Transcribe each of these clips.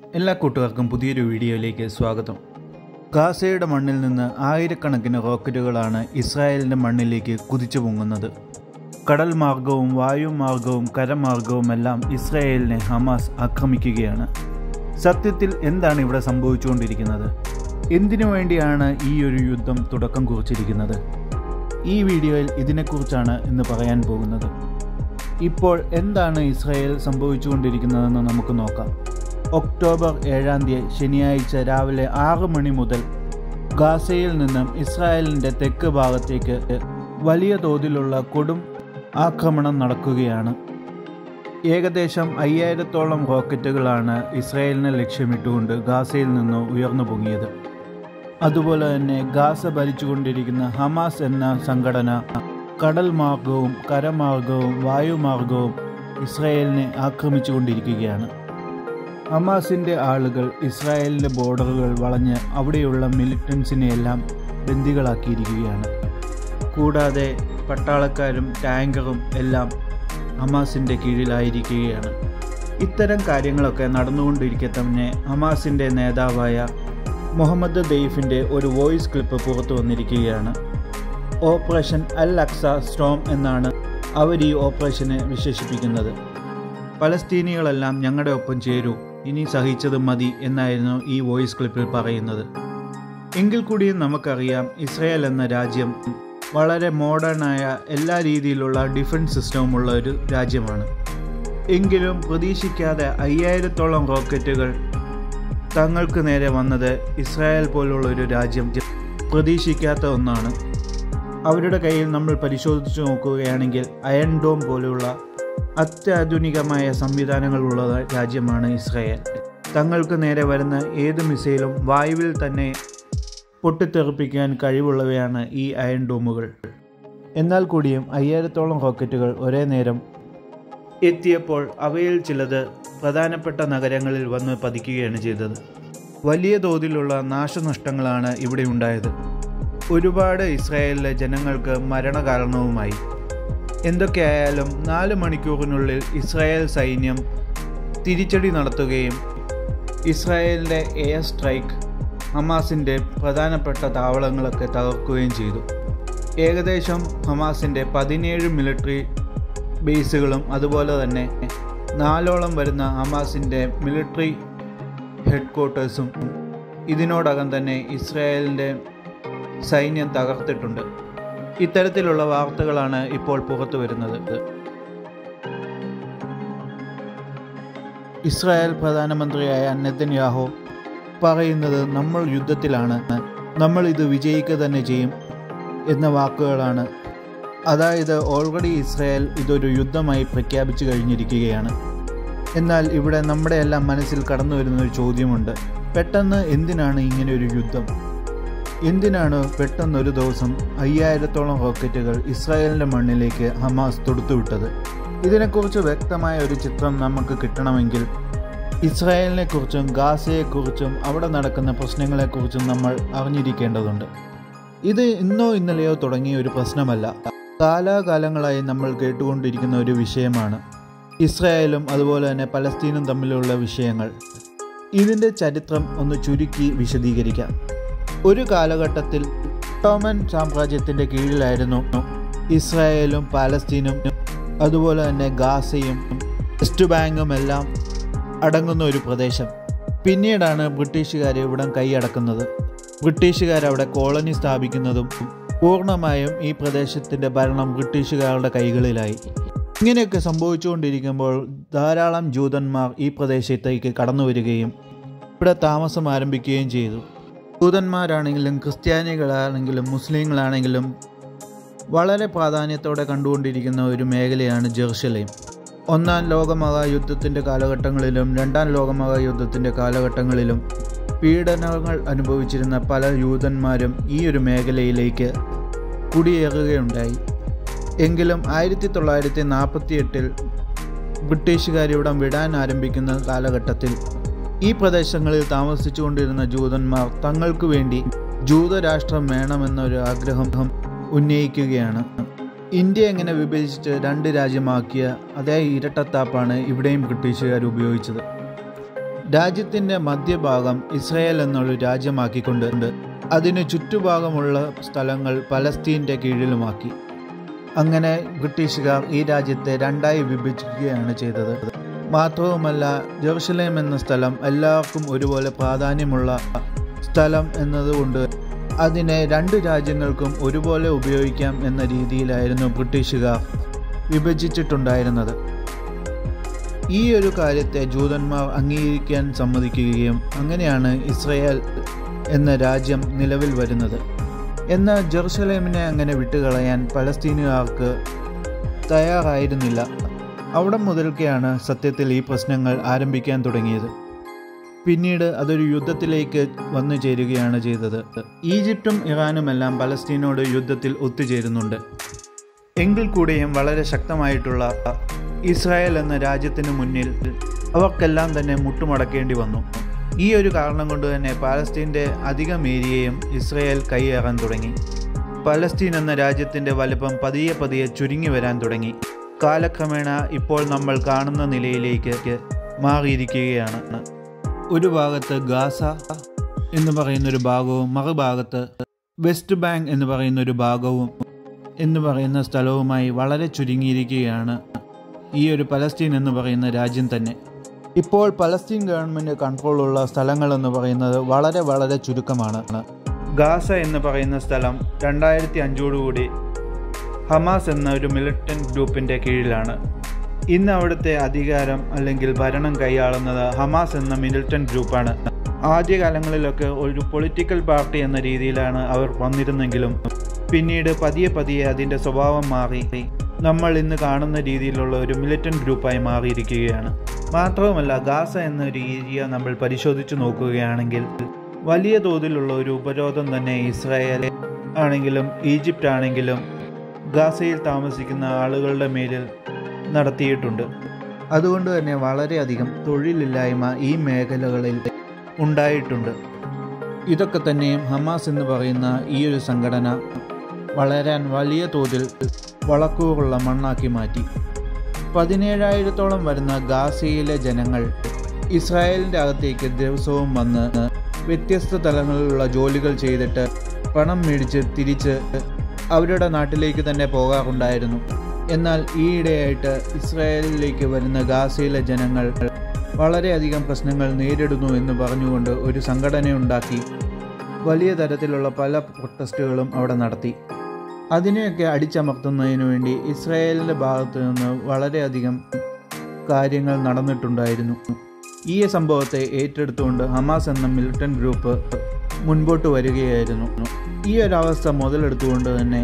എല്ലാ കൂട്ടുകാർക്കും പുതിയൊരു വീഡിയോയിലേക്ക് സ്വാഗതം ഗാസയുടെ മണ്ണിൽ നിന്ന് ആയിരക്കണക്കിന് റോക്കറ്റുകളാണ് ഇസ്രായേലിൻ്റെ മണ്ണിലേക്ക് കുതിച്ചു പൊങ്ങുന്നത് കടൽ മാർഗവും വായു മാർഗവും കരമാർഗവുമെല്ലാം ഇസ്രായേലിനെ ഹമാസ് ആക്രമിക്കുകയാണ് സത്യത്തിൽ എന്താണ് ഇവിടെ സംഭവിച്ചുകൊണ്ടിരിക്കുന്നത് എന്തിനു വേണ്ടിയാണ് ഈ ഒരു യുദ്ധം തുടക്കം കുറിച്ചിരിക്കുന്നത് ഈ വീഡിയോയിൽ ഇതിനെക്കുറിച്ചാണ് ഇന്ന് പറയാൻ പോകുന്നത് ഇപ്പോൾ എന്താണ് ഇസ്രായേൽ സംഭവിച്ചുകൊണ്ടിരിക്കുന്നതെന്ന് നമുക്ക് നോക്കാം ഒക്ടോബർ ഏഴാം തീയതി ശനിയാഴ്ച രാവിലെ ആറ് മണി മുതൽ ഗാസയിൽ നിന്നും ഇസ്രായേലിൻ്റെ തെക്ക് ഭാഗത്തേക്ക് വലിയ തോതിലുള്ള കൊടും ആക്രമണം നടക്കുകയാണ് ഏകദേശം അയ്യായിരത്തോളം റോക്കറ്റുകളാണ് ഇസ്രായേലിനെ ലക്ഷ്യമിട്ടുകൊണ്ട് ഗാസയിൽ നിന്ന് ഉയർന്നു പൊങ്ങിയത് അതുപോലെ തന്നെ ഗാസ ഭരിച്ചുകൊണ്ടിരിക്കുന്ന ഹമാസ് എന്ന സംഘടന കടൽ മാർഗവും കരമാർഗവും വായുമാർഗവും ഇസ്രായേലിനെ ആക്രമിച്ചുകൊണ്ടിരിക്കുകയാണ് ഹമാസിൻ്റെ ആളുകൾ ഇസ്രായേലിൻ്റെ ബോർഡറുകൾ വളഞ്ഞ് അവിടെയുള്ള മിലിറ്റൻസിനെയെല്ലാം ബന്ദികളാക്കിയിരിക്കുകയാണ് കൂടാതെ പട്ടാളക്കാരും ടാങ്കറും എല്ലാം ഹമാസിൻ്റെ കീഴിലായിരിക്കുകയാണ് ഇത്തരം കാര്യങ്ങളൊക്കെ നടന്നുകൊണ്ടിരിക്കെ തന്നെ ഹമാസിൻ്റെ നേതാവായ മുഹമ്മദ് ദെയ്ഫിൻ്റെ ഒരു വോയിസ് ക്ലിപ്പ് പുറത്തു വന്നിരിക്കുകയാണ് ഓപ്പറേഷൻ അൽ അക്സ സ്റ്റോം എന്നാണ് അവർ ഈ ഓപ്പറേഷനെ വിശേഷിപ്പിക്കുന്നത് പലസ്തീനികളെല്ലാം ഞങ്ങളുടെ ഒപ്പം ചേരൂ ഇനി സഹിച്ചത് മതി എന്നായിരുന്നു ഈ വോയിസ് ക്ലിപ്പിൽ പറയുന്നത് എങ്കിൽ കൂടിയും നമുക്കറിയാം ഇസ്രായേൽ എന്ന രാജ്യം വളരെ മോഡേണായ എല്ലാ രീതിയിലുള്ള ഡിഫൻസ് സിസ്റ്റവുമുള്ള ഒരു രാജ്യമാണ് എങ്കിലും പ്രതീക്ഷിക്കാതെ അയ്യായിരത്തോളം റോക്കറ്റുകൾ തങ്ങൾക്ക് നേരെ വന്നത് ഇസ്രായേൽ പോലുള്ള ഒരു രാജ്യം പ്രതീക്ഷിക്കാത്ത ഒന്നാണ് അവരുടെ കയ്യിൽ നമ്മൾ പരിശോധിച്ചു നോക്കുകയാണെങ്കിൽ അയൺ ഡോം പോലുള്ള അത്യാധുനികമായ സംവിധാനങ്ങളുള്ള രാജ്യമാണ് ഇസ്രായേൽ തങ്ങൾക്ക് നേരെ വരുന്ന ഏത് മിസൈലും വായുവിൽ തന്നെ പൊട്ടിത്തെറിപ്പിക്കാൻ കഴിവുള്ളവയാണ് ഈ അയൺ ഡോമുകൾ എന്നാൽ കൂടിയും അയ്യായിരത്തോളം റോക്കറ്റുകൾ ഒരേ നേരം എത്തിയപ്പോൾ അവയിൽ ചിലത് പ്രധാനപ്പെട്ട നഗരങ്ങളിൽ വന്ന് പതിക്കുകയാണ് ചെയ്തത് വലിയ തോതിലുള്ള നാശനഷ്ടങ്ങളാണ് ഇവിടെ ഉണ്ടായത് ഒരുപാട് ഇസ്രായേലിലെ ജനങ്ങൾക്ക് മരണകാരണവുമായി എന്തൊക്കെയായാലും നാല് മണിക്കൂറിനുള്ളിൽ ഇസ്രായേൽ സൈന്യം തിരിച്ചടി നടത്തുകയും ഇസ്രായേലിൻ്റെ എയർ സ്ട്രൈക്ക് ഹമാസിൻ്റെ പ്രധാനപ്പെട്ട താവളങ്ങളൊക്കെ തകർക്കുകയും ചെയ്തു ഏകദേശം ഹമാസിൻ്റെ പതിനേഴ് മിലിറ്ററി ബേസുകളും അതുപോലെ തന്നെ നാലോളം വരുന്ന ഹമാസിൻ്റെ മിലിറ്ററി ഹെഡ് ക്വാർട്ടേഴ്സും ഇതിനോടകം തന്നെ ഇസ്രായേലിൻ്റെ സൈന്യം തകർത്തിട്ടുണ്ട് ഇത്തരത്തിലുള്ള വാർത്തകളാണ് ഇപ്പോൾ പുറത്തു വരുന്നത് ഇസ്രായേൽ പ്രധാനമന്ത്രിയായ നെതന്യാഹു പറയുന്നത് നമ്മൾ യുദ്ധത്തിലാണ് നമ്മൾ ഇത് വിജയിക്കുക തന്നെ ചെയ്യും എന്ന വാക്കുകളാണ് അതായത് ഓൾറെഡി ഇസ്രായേൽ ഇതൊരു യുദ്ധമായി പ്രഖ്യാപിച്ചു കഴിഞ്ഞിരിക്കുകയാണ് എന്നാൽ ഇവിടെ നമ്മുടെ എല്ലാം മനസ്സിൽ കടന്നു വരുന്ന ഒരു ചോദ്യമുണ്ട് പെട്ടെന്ന് എന്തിനാണ് ഇങ്ങനെ ഒരു യുദ്ധം എന്തിനാണ് പെട്ടെന്നൊരു ദിവസം അയ്യായിരത്തോളം റോക്കറ്റുകൾ ഇസ്രായേലിൻ്റെ മണ്ണിലേക്ക് ഹമാസ് തൊടുത്തുവിട്ടത് ഇതിനെക്കുറിച്ച് വ്യക്തമായ ഒരു ചിത്രം നമുക്ക് കിട്ടണമെങ്കിൽ ഇസ്രായേലിനെക്കുറിച്ചും ഗാസയെക്കുറിച്ചും അവിടെ നടക്കുന്ന പ്രശ്നങ്ങളെക്കുറിച്ചും നമ്മൾ അറിഞ്ഞിരിക്കേണ്ടതുണ്ട് ഇത് ഇന്നോ ഇന്നലെയോ തുടങ്ങിയ ഒരു പ്രശ്നമല്ല കാലാകാലങ്ങളായി നമ്മൾ കേട്ടുകൊണ്ടിരിക്കുന്ന ഒരു വിഷയമാണ് ഇസ്രായേലും അതുപോലെ തന്നെ പലസ്തീനും തമ്മിലുള്ള വിഷയങ്ങൾ ഇതിൻ്റെ ചരിത്രം ഒന്ന് ചുരുക്കി വിശദീകരിക്കാം ഒരു കാലഘട്ടത്തിൽ ടോമൻ സാമ്രാജ്യത്തിൻ്റെ കീഴിലായിരുന്നു ഇസ്രായേലും പാലസ്തീനും അതുപോലെ തന്നെ ഗാസയും വെസ്റ്റ് ബാങ്കും എല്ലാം അടങ്ങുന്ന ഒരു പ്രദേശം പിന്നീടാണ് ബ്രിട്ടീഷുകാർ ഇവിടം കൈയടക്കുന്നത് ബ്രിട്ടീഷുകാർ അവിടെ കോളനി സ്ഥാപിക്കുന്നതും പൂർണ്ണമായും ഈ പ്രദേശത്തിൻ്റെ ഭരണം ബ്രിട്ടീഷുകാരുടെ കൈകളിലായി ഇങ്ങനെയൊക്കെ സംഭവിച്ചുകൊണ്ടിരിക്കുമ്പോൾ ധാരാളം ജൂതന്മാർ ഈ പ്രദേശത്തേക്ക് കടന്നു വരികയും ഇവിടെ താമസം ആരംഭിക്കുകയും ചെയ്തു ജൂതന്മാരാണെങ്കിലും ക്രിസ്ത്യാനികളാണെങ്കിലും മുസ്ലിങ്ങളാണെങ്കിലും വളരെ പ്രാധാന്യത്തോടെ കണ്ടുകൊണ്ടിരിക്കുന്ന ഒരു മേഖലയാണ് ജെറുസലേം ഒന്നാം ലോകമഹായുദ്ധത്തിൻ്റെ കാലഘട്ടങ്ങളിലും രണ്ടാം ലോകമഹായുദ്ധത്തിൻ്റെ കാലഘട്ടങ്ങളിലും പീഡനങ്ങൾ അനുഭവിച്ചിരുന്ന പല യൂതന്മാരും ഈ ഒരു മേഖലയിലേക്ക് കുടിയേറുകയുണ്ടായി എങ്കിലും ആയിരത്തി തൊള്ളായിരത്തി നാൽപ്പത്തി എട്ടിൽ ബ്രിട്ടീഷുകാരിവിടം വിടാൻ ആരംഭിക്കുന്ന കാലഘട്ടത്തിൽ ഈ പ്രദേശങ്ങളിൽ താമസിച്ചുകൊണ്ടിരുന്ന ജൂതന്മാർ തങ്ങൾക്ക് വേണ്ടി ജൂതരാഷ്ട്രം വേണമെന്നൊരു ആഗ്രഹം ഉന്നയിക്കുകയാണ് ഇന്ത്യ എങ്ങനെ വിഭജിച്ച് രണ്ട് രാജ്യമാക്കിയ അതേ ഇരട്ടത്താപ്പാണ് ഇവിടെയും ബ്രിട്ടീഷുകാർ ഉപയോഗിച്ചത് രാജ്യത്തിൻ്റെ മധ്യഭാഗം ഇസ്രയേൽ എന്നുള്ള രാജ്യമാക്കിക്കൊണ്ട് അതിന് ചുറ്റുഭാഗമുള്ള സ്ഥലങ്ങൾ പലസ്തീൻ്റെ കീഴിലുമാക്കി അങ്ങനെ ബ്രിട്ടീഷുകാർ ഈ രാജ്യത്തെ രണ്ടായി വിഭജിക്കുകയാണ് ചെയ്തത് മാത്രവുമല്ല ജെറുസലേം എന്ന സ്ഥലം എല്ലാവർക്കും ഒരുപോലെ പ്രാധാന്യമുള്ള സ്ഥലം എന്നതുകൊണ്ട് അതിനെ രണ്ട് രാജ്യങ്ങൾക്കും ഒരുപോലെ ഉപയോഗിക്കാം എന്ന രീതിയിലായിരുന്നു ബ്രിട്ടീഷുകാർ വിഭജിച്ചിട്ടുണ്ടായിരുന്നത് ഈ ഒരു കാര്യത്തെ ജൂതന്മാർ അംഗീകരിക്കാൻ സമ്മതിക്കുകയും അങ്ങനെയാണ് ഇസ്രയേൽ എന്ന രാജ്യം നിലവിൽ വരുന്നത് എന്നാൽ ജെറുസലേമിനെ അങ്ങനെ വിട്ടുകളയാൻ പലസ്തീനുകാർക്ക് തയ്യാറായിരുന്നില്ല അവിടെ മുതൽക്കെയാണ് സത്യത്തിൽ ഈ പ്രശ്നങ്ങൾ ആരംഭിക്കാൻ തുടങ്ങിയത് പിന്നീട് അതൊരു യുദ്ധത്തിലേക്ക് വന്നു ചേരുകയാണ് ചെയ്തത് ഈജിപ്തും ഇറാനുമെല്ലാം പലസ്തീനോട് യുദ്ധത്തിൽ ഒത്തുചേരുന്നുണ്ട് എങ്കിൽ കൂടെയും വളരെ ശക്തമായിട്ടുള്ള ഇസ്രായേൽ എന്ന രാജ്യത്തിന് മുന്നിൽ അവർക്കെല്ലാം തന്നെ മുട്ടുമടക്കേണ്ടി വന്നു ഈ ഒരു കാരണം കൊണ്ട് തന്നെ പാലസ്തീൻ്റെ അധികം ഏരിയയും ഇസ്രായേൽ കൈയേറാൻ തുടങ്ങി പലസ്തീൻ എന്ന രാജ്യത്തിൻ്റെ വലുപ്പം പതിയെ പതിയെ ചുരുങ്ങി വരാൻ തുടങ്ങി കാലക്രമേണ ഇപ്പോൾ നമ്മൾ കാണുന്ന നിലയിലേക്ക് മാറിയിരിക്കുകയാണ് ഒരു ഭാഗത്ത് ഗാസ എന്ന് പറയുന്നൊരു ഭാഗവും മറുഭാഗത്ത് വെസ്റ്റ് ബാങ്ക് എന്ന് പറയുന്ന ഒരു ഭാഗവും എന്ന് പറയുന്ന സ്ഥലവുമായി വളരെ ചുരുങ്ങിയിരിക്കുകയാണ് ഈ ഒരു പലസ്തീൻ എന്ന് പറയുന്ന രാജ്യം തന്നെ ഇപ്പോൾ പലസ്തീൻ ഗവൺമെൻറ് കൺട്രോളുള്ള സ്ഥലങ്ങൾ എന്ന് പറയുന്നത് വളരെ വളരെ ചുരുക്കമാണ് ഗാസ എന്ന് പറയുന്ന സ്ഥലം രണ്ടായിരത്തി അഞ്ചോടുകൂടി ഹമാസ് എന്ന ഒരു മിലിറ്റന്റ് ഗ്രൂപ്പിൻ്റെ കീഴിലാണ് ഇന്ന് അവിടുത്തെ അധികാരം അല്ലെങ്കിൽ ഭരണം കൈയാളുന്നത് ഹമാസ് എന്ന മിലിറ്റന്റ് ഗ്രൂപ്പാണ് ആദ്യകാലങ്ങളിലൊക്കെ ഒരു പൊളിറ്റിക്കൽ പാർട്ടി എന്ന രീതിയിലാണ് അവർ വന്നിരുന്നെങ്കിലും പിന്നീട് പതിയെ പതിയെ അതിൻ്റെ സ്വഭാവം മാറി നമ്മൾ ഇന്ന് കാണുന്ന രീതിയിലുള്ള ഒരു മിലിറ്റന്റ് ഗ്രൂപ്പായി മാറിയിരിക്കുകയാണ് മാത്രവുമല്ല ഗാസ എന്നൊരു ഏരിയ നമ്മൾ പരിശോധിച്ച് നോക്കുകയാണെങ്കിൽ വലിയ തോതിലുള്ള ഒരു ഉപരോധം തന്നെ ഇസ്രായേൽ ആണെങ്കിലും ഈജിപ്റ്റ് ആണെങ്കിലും ഗാസയിൽ താമസിക്കുന്ന ആളുകളുടെ മേലിൽ നടത്തിയിട്ടുണ്ട് അതുകൊണ്ട് തന്നെ വളരെയധികം തൊഴിലില്ലായ്മ ഈ മേഖലകളിൽ ഉണ്ടായിട്ടുണ്ട് ഇതൊക്കെ തന്നെയും ഹമാസ് എന്ന് പറയുന്ന ഈ ഒരു സംഘടന വളരാൻ വലിയ തോതിൽ വളക്കൂറുള്ള മണ്ണാക്കി മാറ്റി പതിനേഴായിരത്തോളം വരുന്ന ഗാസയിലെ ജനങ്ങൾ ഇസ്രായേലിൻ്റെ അകത്തേക്ക് ദിവസവും വന്ന് വ്യത്യസ്ത തലങ്ങളിലുള്ള ജോലികൾ ചെയ്തിട്ട് പണം മേടിച്ച് തിരിച്ച് അവരുടെ നാട്ടിലേക്ക് തന്നെ പോകാറുണ്ടായിരുന്നു എന്നാൽ ഈയിടെയായിട്ട് ഇസ്രായേലിലേക്ക് വരുന്ന ഗാസയിലെ ജനങ്ങൾ വളരെയധികം പ്രശ്നങ്ങൾ നേരിടുന്നു എന്ന് പറഞ്ഞുകൊണ്ട് ഒരു സംഘടനയുണ്ടാക്കി വലിയ തരത്തിലുള്ള പല പ്രൊട്ടസ്റ്റുകളും അവിടെ നടത്തി അതിനെയൊക്കെ അടിച്ചമർത്തുന്നതിന് വേണ്ടി ഇസ്രായേലിൻ്റെ ഭാഗത്തു നിന്ന് വളരെയധികം കാര്യങ്ങൾ നടന്നിട്ടുണ്ടായിരുന്നു ഈ സംഭവത്തെ ഏറ്റെടുത്തുകൊണ്ട് ഹമാസ് എന്ന മിലിറ്റന്റ് ഗ്രൂപ്പ് മുൻപോട്ട് വരികയായിരുന്നു ഈ ഒരവസ്ഥ മുതലെടുത്തുകൊണ്ട് തന്നെ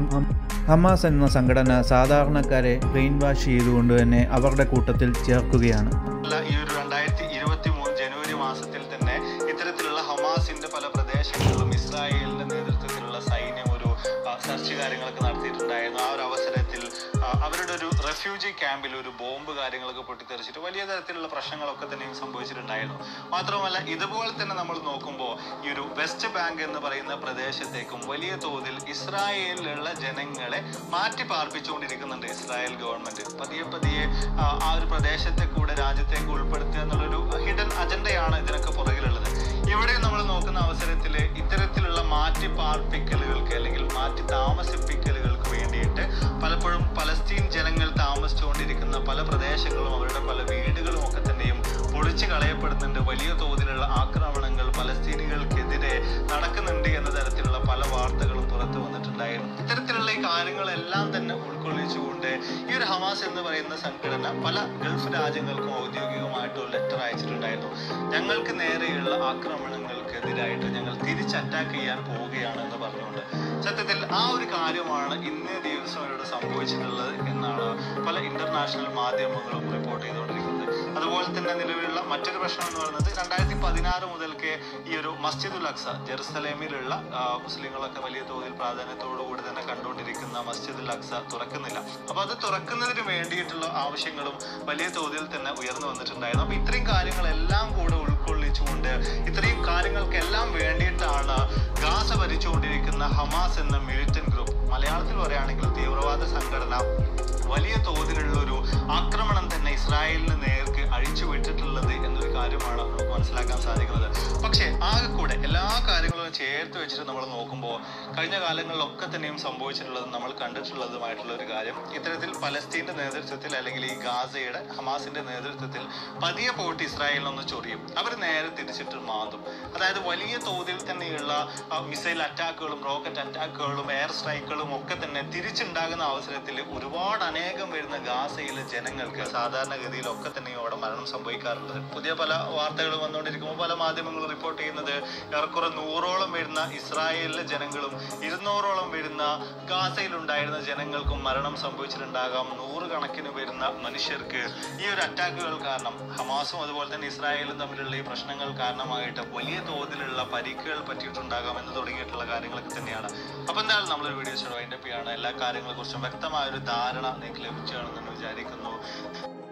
ഹമാസ് എന്ന സംഘടന സാധാരണക്കാരെ ബ്രെയിൻ വാഷ് ചെയ്തുകൊണ്ട് തന്നെ അവരുടെ കൂട്ടത്തിൽ ചേർക്കുകയാണ് ഈ ഒരു രണ്ടായിരത്തി ഇരുപത്തി മൂന്ന് ജനുവരി മാസത്തിൽ തന്നെ ഇത്തരത്തിലുള്ള ഹമാസിന്റെ പല പ്രദേശങ്ങളിലും ഇസ്രായേലിന്റെ നേതൃത്വത്തിലുള്ള സൈന്യം ഒരു സെർച്ച് കാര്യങ്ങളൊക്കെ നടത്തിയിട്ടുണ്ടായിരുന്നു ആ ഒരു അവസരത്തിൽ അവരുടെ ഒരു റെഫ്യൂജി ക്യാമ്പിൽ ഒരു ബോംബ് കാര്യങ്ങളൊക്കെ പൊട്ടിത്തെറിച്ചിട്ട് വലിയ തരത്തിലുള്ള പ്രശ്നങ്ങളൊക്കെ തന്നെയും സംഭവിച്ചിട്ടുണ്ടായിരുന്നു മാത്രമല്ല ഇതുപോലെ തന്നെ നമ്മൾ നോക്കുമ്പോൾ ഈ ഒരു വെസ്റ്റ് ബാങ്ക് എന്ന് പറയുന്ന പ്രദേശത്തേക്കും വലിയ തോതിൽ ഇസ്രായേലിലുള്ള ജനങ്ങളെ മാറ്റി പാർപ്പിച്ചുകൊണ്ടിരിക്കുന്നുണ്ട് ഇസ്രായേൽ ഗവൺമെന്റ് പതിയെ പതിയെ ആ ഒരു പ്രദേശത്തെ കൂടെ രാജ്യത്തേക്ക് ഉൾപ്പെടുത്തുക എന്നുള്ളൊരു ഹിഡൻ അജണ്ടയാണ് ഇതിനൊക്കെ പുറകിലുള്ളത് ഇവിടെ നമ്മൾ നോക്കുന്ന അവസരത്തിൽ ഇത്തരത്തിലുള്ള മാറ്റി പാർപ്പിക്കലുകൾക്ക് അല്ലെങ്കിൽ മാറ്റി താമസിപ്പിക്കലുകൾക്ക് വേണ്ടിയിട്ട് പലപ്പോഴും പലസ്തീൻ ജനങ്ങൾ താമസിച്ചുകൊണ്ടിരിക്കുന്ന പല പ്രദേശങ്ങളും അവരുടെ പല വീടുകളും ഒക്കെ തന്നെയും പൊളിച്ചു കളയപ്പെടുന്നുണ്ട് വലിയ തോതിലുള്ള ആക്രമണങ്ങൾ പലസ്തീനികൾക്കെതിരെ നടക്കുന്നുണ്ട് എന്ന തരത്തിലുള്ള പല വാർത്തകളും പുറത്തു വന്നിട്ടുണ്ടായിരുന്നു ഇത്തരത്തിലുള്ള ഈ കാര്യങ്ങളെല്ലാം തന്നെ ഉൾക്കൊള്ളിച്ചുകൊണ്ട് ഈ ഒരു ഹമാസ് എന്ന് പറയുന്ന സംഘടന പല ഗൾഫ് രാജ്യങ്ങൾക്കും ഔദ്യോഗികമായിട്ട് ഒരു ലെറ്റർ അയച്ചിട്ടുണ്ടായിരുന്നു ഞങ്ങൾക്ക് നേരെയുള്ള ആക്രമണങ്ങൾക്കെതിരായിട്ട് ഞങ്ങൾ തിരിച്ച് അറ്റാക്ക് ചെയ്യാൻ പോവുകയാണ് എന്ന് പറഞ്ഞുകൊണ്ട് സത്യത്തിൽ ആ ഒരു കാര്യമാണ് ഇന്നേ ദിവസം അവരോട് സംഭവിച്ചിട്ടുള്ളത് എന്നാണ് പല ഇന്റർനാഷണൽ മാധ്യമങ്ങളും റിപ്പോർട്ട് ചെയ്തുകൊണ്ടിരിക്കുന്നത് അതുപോലെ തന്നെ നിലവിലുള്ള മറ്റൊരു പ്രശ്നം എന്ന് പറയുന്നത് രണ്ടായിരത്തി പതിനാറ് മുതൽക്ക് ഈ ഒരു മസ്ജിദുൽ അക്സ ജെറുസലേമിലുള്ള മുസ്ലിങ്ങളൊക്കെ വലിയ തോതിൽ പ്രാധാന്യത്തോടു കൂടി തന്നെ കണ്ടുകൊണ്ടിരിക്കുന്ന മസ്ജിദുൽ അക്സ തുറക്കുന്നില്ല അപ്പൊ അത് തുറക്കുന്നതിന് വേണ്ടിയിട്ടുള്ള ആവശ്യങ്ങളും വലിയ തോതിൽ തന്നെ ഉയർന്നു വന്നിട്ടുണ്ടായിരുന്നു അപ്പൊ ഇത്രയും കാര്യങ്ങളെല്ലാം കൂടെ ഉൾക്കൊള്ളിച്ചുകൊണ്ട് ഇത്രയും കാര്യങ്ങൾക്കെല്ലാം വേണ്ടിയിട്ടാണ് ഗാസ ഭരിച്ചുകൊണ്ടിരിക്കുന്ന ഹമാസ് എന്ന മിലിറ്റന്റ് ഗ്രൂപ്പ് മലയാളത്തിൽ പറയുകയാണെങ്കിൽ തീവ്രവാദ സംഘടന വലിയ തോതിലുള്ള ഒരു ആക്രമണം തന്നെ ഇസ്രായേലിന് നേർക്ക് അഴിച്ചു വിട്ടിട്ടുള്ളത് എന്നൊരു കാര്യമാണ് നമുക്ക് മനസ്സിലാക്കാൻ സാധിക്കുന്നത് പക്ഷേ ആകെ കൂടെ എല്ലാ കാര്യങ്ങളും ചേർത്ത് വെച്ചിട്ട് നമ്മൾ നോക്കുമ്പോൾ കഴിഞ്ഞ കാലങ്ങളിലൊക്കെ തന്നെയും സംഭവിച്ചിട്ടുള്ളതും നമ്മൾ കണ്ടിട്ടുള്ളതുമായിട്ടുള്ള ഒരു കാര്യം ഇത്തരത്തിൽ പലസ്തീന്റെ നേതൃത്വത്തിൽ അല്ലെങ്കിൽ ഈ ഗാസയുടെ ഹമാസിന്റെ നേതൃത്വത്തിൽ പതിയെ പോയിട്ട് ഇസ്രായേലിനൊന്ന് ചൊറിയും അവർ നേരെ തിരിച്ചിട്ട് മാന്തും അതായത് വലിയ തോതിൽ തന്നെയുള്ള മിസൈൽ അറ്റാക്കുകളും റോക്കറ്റ് അറ്റാക്കുകളും എയർ സ്ട്രൈക്കുകളും ഒക്കെ തന്നെ തിരിച്ചുണ്ടാകുന്ന അവസരത്തിൽ ഒരുപാട് അനേകം വരുന്ന ഗാസയിലെ ജനങ്ങൾക്ക് സാധാരണഗതിയിൽ ഒക്കെ തന്നെ അവിടെ മരണം സംഭവിക്കാറുള്ളത് പുതിയ പല വാർത്തകൾ വന്നുകൊണ്ടിരിക്കുമ്പോൾ പല മാധ്യമങ്ങളും റിപ്പോർട്ട് ചെയ്യുന്നത് ഏറെക്കുറെ നൂറോളം വരുന്ന ഇസ്രായേലിലെ ജനങ്ങളും ഇരുന്നൂറോളം വരുന്ന ഗാസയിൽ ഉണ്ടായിരുന്ന ജനങ്ങൾക്കും മരണം സംഭവിച്ചിട്ടുണ്ടാകാം നൂറുകണക്കിന് വരുന്ന മനുഷ്യർക്ക് ഈ ഒരു അറ്റാക്കുകൾ കാരണം ഹമാസും അതുപോലെ തന്നെ ഇസ്രായേലും തമ്മിലുള്ള ഈ പ്രശ്നങ്ങൾ കാരണമായിട്ട് വലിയ തോതിലുള്ള പരിക്കുകൾ പറ്റിയിട്ടുണ്ടാകാം എന്ന് തുടങ്ങിയിട്ടുള്ള കാര്യങ്ങളൊക്കെ തന്നെയാണ് അപ്പൊ എന്തായാലും നമ്മളൊരു വീഡിയോ വൈൻഡപ്പ് ചെയ്യാണ് എല്ലാ കാര്യങ്ങളെ കുറിച്ചും വ്യക്തമായ ഒരു ധാരണ നിങ്ങൾക്ക് ലഭിച്ചു കാണുമെന്ന് വിചാരിക്കുന്നു